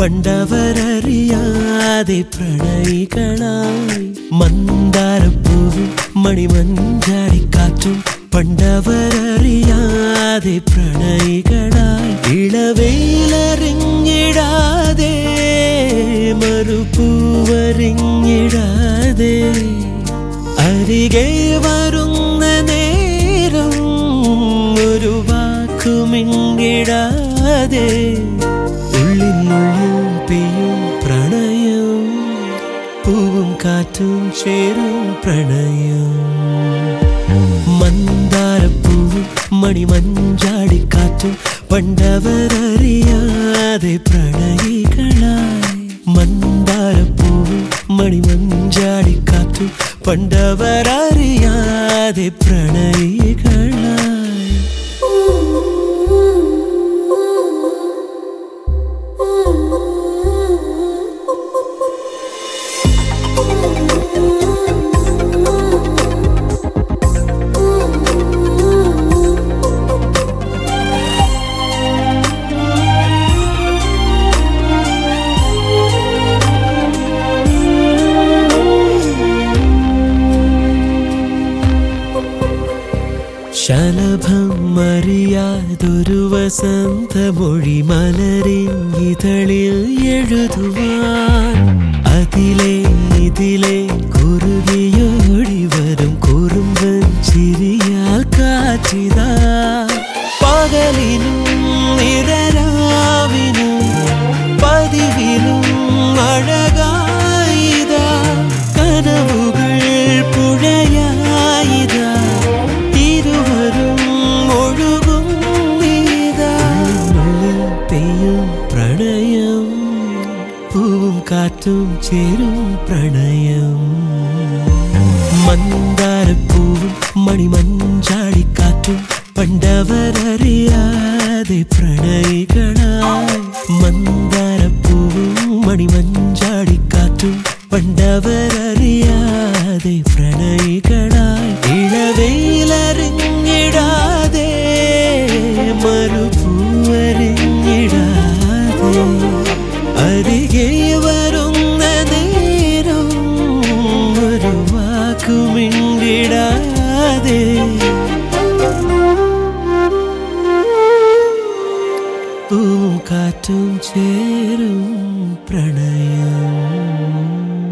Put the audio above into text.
പണ്ടവരറിയാതെ പ്രണയികളായി മന്ദാരപ്പൂവും മണിമഞ്ചാടിക്കാറ്റും പണ്ടവരറിയാതെ പ്രണയികളായി ഇളവെയിലറിഞ്ഞിടാതെ മറുപൂവറിഞ്ഞിടാതെ അരികെ വരുന്ന നേരം ഒരു വാക്കുമിങ്ങിടാതെ ഉള്ളിനുള്ളിൽ പെയ്യും പ്രണയം പൂവും കാറ്റും ചേരും പ്രണയം മന്ദാരപ്പൂവും മണിമഞ്ചാടിക്കാറ്റും പണ്ടവരറിയാതെ പ്രണയികളായി മന്ദാരപ്പൂവും മണിമഞ്ചാടിക്കാറ്റും പണ്ടവരറിയാതെ പ്രണയികളായി ശലഭം അറിയാതൊരു വസന്തമൊഴി മലരിൻ ഇതളിൽ എഴുതുവാൻ അതിലെ ഇതിലെ കുറുകിയോടി വരും കുറുമ്പൻ ചിരിയാൽ കാറ്റിതാ പകലിനും നിരരാവിനും പതിവിലും അഴകായിതാ കനവുകൾ പുഴയായിതാ ഇരുവരും ഒഴുകും നീതാ ഉള്ളിൽ പെയ്യും പ്രണയം പൂവും കാറ്റും ചേരും പ്രണയം മന്ദാരപ്പൂവും മണിമഞ്ചാടിക്കാറ്റും പണ്ടവരറിയാതെ പ്രണയികളായി മന്ദാരപ്പൂവും മണിമഞ്ചാടിക്കാറ്റും പണ്ടവരറിയാതെ പ്രണയികളായി ഇളവെയിലറിഞ്ഞിടാതെ മറുപൂവറിഞ്ഞിടാതെ അരികെ വരുന്ന നേരം ഒരു വാക്കുമിണ്ടിടാതെ പൂവും കാറ്റും ചേരും പ്രണയം